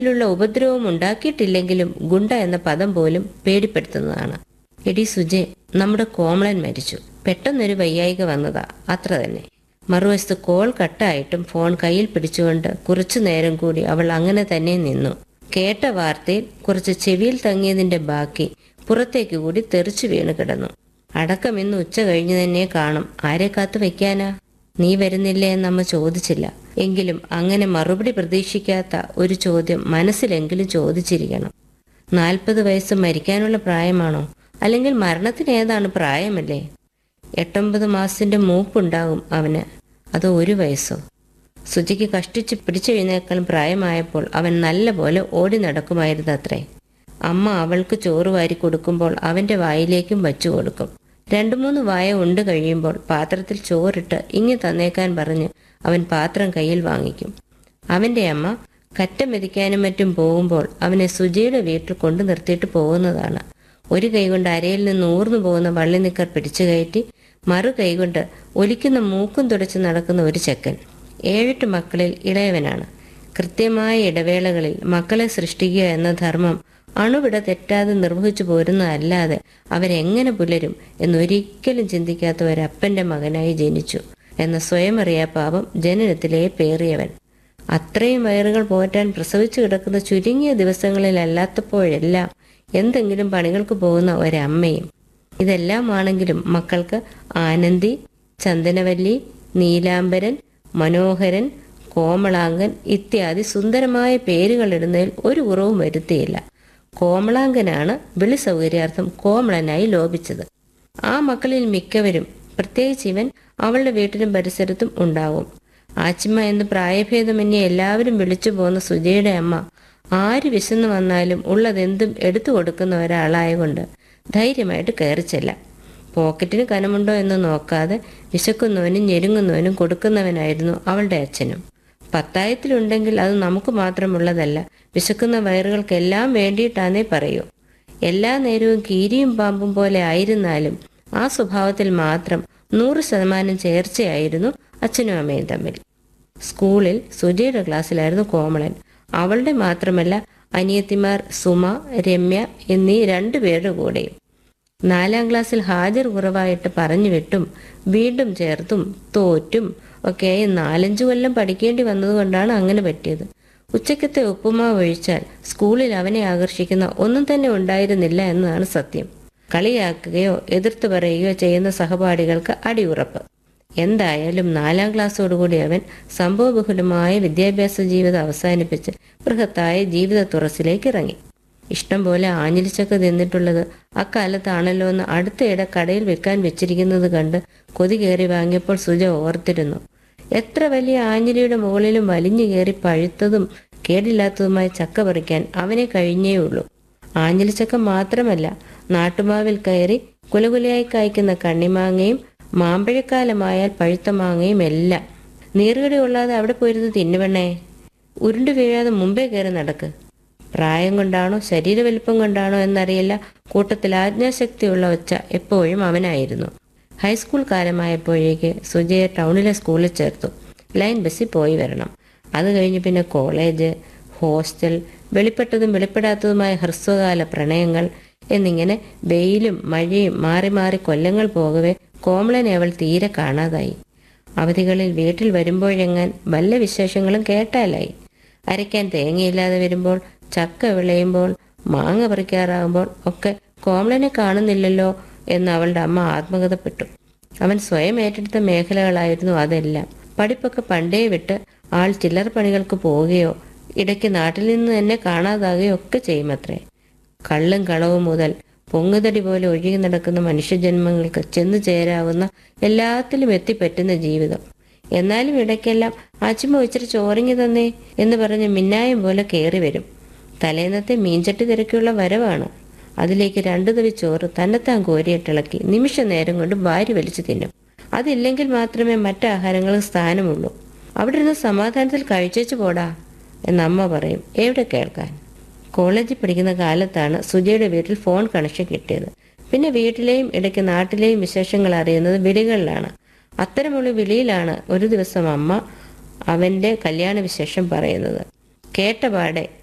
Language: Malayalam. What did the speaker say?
ിലുള്ള ഉപദ്രവം ഉണ്ടാക്കിയിട്ടില്ലെങ്കിലും ഗുണ്ട എന്ന പദം പോലും പേടിപ്പെടുത്തുന്നതാണ് എടി സുജെ നമ്മുടെ കോമളൻ മരിച്ചു പെട്ടെന്നൊരു വയ്യായിക വന്നതാ അത്ര തന്നെ മറുവശത്ത് കോൾ കട്ടായിട്ടും ഫോൺ കയ്യിൽ പിടിച്ചുകൊണ്ട് കുറച്ചു നേരം കൂടി അവൾ അങ്ങനെ തന്നെ നിന്നു കേട്ട വാർത്തയിൽ കുറച്ച് ചെവിയിൽ തങ്ങിയതിന്റെ ബാക്കി പുറത്തേക്ക് കൂടി തെറിച്ചു വീണ് കിടന്നു അടക്കം ഇന്ന് ഉച്ച കഴിഞ്ഞു തന്നെ കാണും ആരെ കാത്തു വെക്കാനാ നീ വരുന്നില്ലേ എന്നമ്മ ചോദിച്ചില്ല എങ്കിലും അങ്ങനെ മറുപടി പ്രതീക്ഷിക്കാത്ത ഒരു ചോദ്യം മനസ്സിലെങ്കിലും ചോദിച്ചിരിക്കണം നാൽപ്പത് വയസ്സ് മരിക്കാനുള്ള പ്രായമാണോ അല്ലെങ്കിൽ മരണത്തിന് ഏതാണ് പ്രായമല്ലേ എട്ടൊമ്പത് മാസത്തിന്റെ മൂപ്പുണ്ടാകും അവന് അതോ ഒരു വയസ്സോ സുജിക്ക് കഷ്ടിച്ച് പിടിച്ചെഴുന്നേക്കാൾ പ്രായമായപ്പോൾ അവൻ നല്ലപോലെ ഓടി നടക്കുമായിരുന്നു അത്രേ അമ്മ അവൾക്ക് ചോറ് വാരി കൊടുക്കുമ്പോൾ അവന്റെ വായിലേക്കും വച്ചു കൊടുക്കും രണ്ടു മൂന്ന് വായ ഉണ്ട് കഴിയുമ്പോൾ പാത്രത്തിൽ ചോറിട്ട് ഇങ്ങി തന്നേക്കാൻ പറഞ്ഞ് അവൻ പാത്രം കയ്യിൽ വാങ്ങിക്കും അവന്റെ അമ്മ കറ്റ മെതിക്കാനും മറ്റും പോകുമ്പോൾ അവനെ സുജയുടെ വീട്ടിൽ കൊണ്ടു നിർത്തിയിട്ട് പോകുന്നതാണ് ഒരു കൈകൊണ്ട് അരയിൽ നിന്ന് ഊർന്നു പോകുന്ന വള്ളി നിക്കർ പിടിച്ചു കയറ്റി മറു കൈകൊണ്ട് ഒലിക്കുന്ന മൂക്കും തുടച്ച് നടക്കുന്ന ഒരു ചെക്കൻ ഏഴെട്ട് മക്കളിൽ ഇളയവനാണ് കൃത്യമായ ഇടവേളകളിൽ മക്കളെ സൃഷ്ടിക്കുക എന്ന ധർമ്മം അണുവിട തെറ്റാതെ നിർവഹിച്ചു പോരുന്നതല്ലാതെ അവരെങ്ങനെ പുലരും എന്നൊരിക്കലും ചിന്തിക്കാത്ത ഒരപ്പന്റെ മകനായി ജനിച്ചു എന്ന സ്വയം അറിയാ പാപം ജനനത്തിലേ പേറിയവൻ അത്രയും വയറുകൾ പോറ്റാൻ പ്രസവിച്ചു കിടക്കുന്ന ചുരുങ്ങിയ ദിവസങ്ങളിലല്ലാത്തപ്പോഴെല്ലാം എന്തെങ്കിലും പണികൾക്ക് പോകുന്ന ഒരമ്മയും ഇതെല്ലാമാണെങ്കിലും മക്കൾക്ക് ആനന്ദി ചന്ദനവല്ലി നീലാംബരൻ മനോഹരൻ കോമളാങ്കൻ ഇത്യാദി സുന്ദരമായ പേരുകളിടുന്നതിൽ ഒരു കുറവും വരുത്തിയില്ല കോമളാങ്കനാണ് വിളി സൗകര്യാർത്ഥം കോമളനായി ലോപിച്ചത് ആ മക്കളിൽ മിക്കവരും പ്രത്യേകിച്ച് ഇവൻ അവളുടെ വീട്ടിലും പരിസരത്തും ഉണ്ടാവും ആച്ചിമ്മ എന്ന് പ്രായഭേദമന്യേ എല്ലാവരും വിളിച്ചു പോകുന്ന സുജയുടെ അമ്മ ആര് വിശന്നു വന്നാലും ഉള്ളതെന്തും എടുത്തു കൊടുക്കുന്ന ഒരാളായകൊണ്ട് ധൈര്യമായിട്ട് കയറി ചെല്ലാം പോക്കറ്റിന് കനമുണ്ടോ എന്ന് നോക്കാതെ വിശക്കുന്നവനും ഞെരുങ്ങുന്നവനും കൊടുക്കുന്നവനായിരുന്നു അവളുടെ അച്ഛനും പത്തായത്തിലുണ്ടെങ്കിൽ അത് നമുക്ക് മാത്രമുള്ളതല്ല വിശക്കുന്ന വയറുകൾക്കെല്ലാം വേണ്ടിയിട്ടാന്നേ പറയൂ എല്ലാ നേരവും കീരിയും പാമ്പും പോലെ ആയിരുന്നാലും ആ സ്വഭാവത്തിൽ മാത്രം നൂറ് ശതമാനം ചേർച്ചയായിരുന്നു അച്ഛനും അമ്മയും തമ്മിൽ സ്കൂളിൽ സുജയുടെ ക്ലാസ്സിലായിരുന്നു കോമളൻ അവളുടെ മാത്രമല്ല അനിയത്തിമാർ സുമ രമ്യ എന്നീ രണ്ടുപേരുടെ കൂടെയും നാലാം ക്ലാസ്സിൽ ഹാജർ കുറവായിട്ട് പറഞ്ഞു വിട്ടും വീണ്ടും ചേർത്തും തോറ്റും ഒക്കെയായി നാലഞ്ചു കൊല്ലം പഠിക്കേണ്ടി വന്നതുകൊണ്ടാണ് അങ്ങനെ പറ്റിയത് ഉച്ചക്കത്തെ ഉപ്പുമാവ് ഒഴിച്ചാൽ സ്കൂളിൽ അവനെ ആകർഷിക്കുന്ന ഒന്നും തന്നെ ഉണ്ടായിരുന്നില്ല എന്നതാണ് സത്യം കളിയാക്കുകയോ എതിർത്ത് പറയുകയോ ചെയ്യുന്ന സഹപാഠികൾക്ക് അടിയുറപ്പ് എന്തായാലും നാലാം ക്ലാസ്സോടുകൂടി അവൻ സംഭവബഹുലമായ വിദ്യാഭ്യാസ ജീവിതം അവസാനിപ്പിച്ച് ബൃഹത്തായ ജീവിത തുറസിലേക്ക് ഇറങ്ങി ഇഷ്ടം പോലെ ആഞ്ഞിലിച്ചക്ക തിന്നിട്ടുള്ളത് അക്കാലത്താണല്ലോ എന്ന് അടുത്തയിടെ കടയിൽ വെക്കാൻ വെച്ചിരിക്കുന്നത് കണ്ട് കൊതി കയറി വാങ്ങിയപ്പോൾ സുജ ഓർത്തിരുന്നു എത്ര വലിയ ആഞ്ഞിലിയുടെ മുകളിലും വലിഞ്ഞു കയറി പഴുത്തതും കേടില്ലാത്തതുമായ ചക്ക പറിക്കാൻ അവനെ കഴിഞ്ഞേയുള്ളൂ ആഞ്ഞിലിച്ചക്ക മാത്രമല്ല നാട്ടുമാവിൽ കയറി കുലകുലയായി കായ്ക്കുന്ന കണ്ണിമാങ്ങയും മാമ്പഴക്കാലമായാൽ പഴുത്ത മാങ്ങയും എല്ലാം നീറുകടി കൊള്ളാതെ അവിടെ പോയിരുന്ന് തിന്നുവെണ്ണേ ഉരുണ്ടു വീഴാതെ മുമ്പേ കയറി നടക്ക് പ്രായം കൊണ്ടാണോ ശരീരവലിപ്പം കൊണ്ടാണോ എന്നറിയില്ല കൂട്ടത്തിൽ ആജ്ഞാശക്തിയുള്ള ഒച്ച എപ്പോഴും അവനായിരുന്നു ഹൈസ്കൂൾ കാലമായപ്പോഴേക്ക് സുജയെ ടൗണിലെ സ്കൂളിൽ ചേർത്തു ലൈൻ ബസ്സിൽ പോയി വരണം അത് കഴിഞ്ഞ് പിന്നെ കോളേജ് ഹോസ്റ്റൽ വെളിപ്പെട്ടതും വെളിപ്പെടാത്തതുമായ ഹ്രസ്വകാല പ്രണയങ്ങൾ എന്നിങ്ങനെ വെയിലും മഴയും മാറി മാറി കൊല്ലങ്ങൾ പോകവേ കോമളനെ അവൾ തീരെ കാണാതായി അവധികളിൽ വീട്ടിൽ വരുമ്പോഴെങ്ങാൻ വല്ല വിശേഷങ്ങളും കേട്ടാലായി അരയ്ക്കാൻ തേങ്ങയില്ലാതെ വരുമ്പോൾ ചക്ക വിളയുമ്പോൾ മാങ്ങ പറിക്കാറാകുമ്പോൾ ഒക്കെ കോമളനെ കാണുന്നില്ലല്ലോ എന്ന് അവളുടെ അമ്മ ആത്മകഥപ്പെട്ടു അവൻ സ്വയം ഏറ്റെടുത്ത മേഖലകളായിരുന്നു അതെല്ലാം പഠിപ്പൊക്കെ പണ്ടേ വിട്ട് ആൾ ചില്ലറ പണികൾക്ക് പോവുകയോ ഇടയ്ക്ക് നാട്ടിൽ നിന്ന് തന്നെ കാണാതാകുകയോ ഒക്കെ ചെയ്യുമത്രേ കള്ളും കളവും മുതൽ പൊങ്ങുതടി പോലെ ഒഴുകി നടക്കുന്ന മനുഷ്യജന്മങ്ങൾക്ക് ചെന്നു ചേരാവുന്ന എല്ലാത്തിലും എത്തിപ്പറ്റുന്ന ജീവിതം എന്നാലും ഇടയ്ക്കെല്ലാം അച്ചുമ്മ ഇച്ചിരി ചോറിങ്ങി തന്നേ എന്ന് പറഞ്ഞ് മിന്നായം പോലെ കയറി വരും തലേന്നത്തെ മീൻചട്ടി തിരക്കുള്ള വരവാണ് അതിലേക്ക് രണ്ടു തവി ചോറ് തന്നെത്താൻ കോരിയിട്ടിളക്കി നിമിഷ നേരം കൊണ്ട് വാരി വലിച്ചു തിന്നും അതില്ലെങ്കിൽ മാത്രമേ മറ്റാഹാരങ്ങൾക്ക് സ്ഥാനമുള്ളൂ അവിടെ ഇരുന്ന് സമാധാനത്തിൽ കഴിച്ചേച്ചു പോടാ എന്നമ്മ പറയും എവിടെ കേൾക്കാൻ കോളേജിൽ പഠിക്കുന്ന കാലത്താണ് സുജയുടെ വീട്ടിൽ ഫോൺ കണക്ഷൻ കിട്ടിയത് പിന്നെ വീട്ടിലെയും ഇടയ്ക്ക് നാട്ടിലെയും വിശേഷങ്ങൾ അറിയുന്നത് വിളികളിലാണ് അത്തരമുള്ള വിളിയിലാണ് ഒരു ദിവസം അമ്മ അവന്റെ കല്യാണ വിശേഷം പറയുന്നത് കേട്ടപാടെ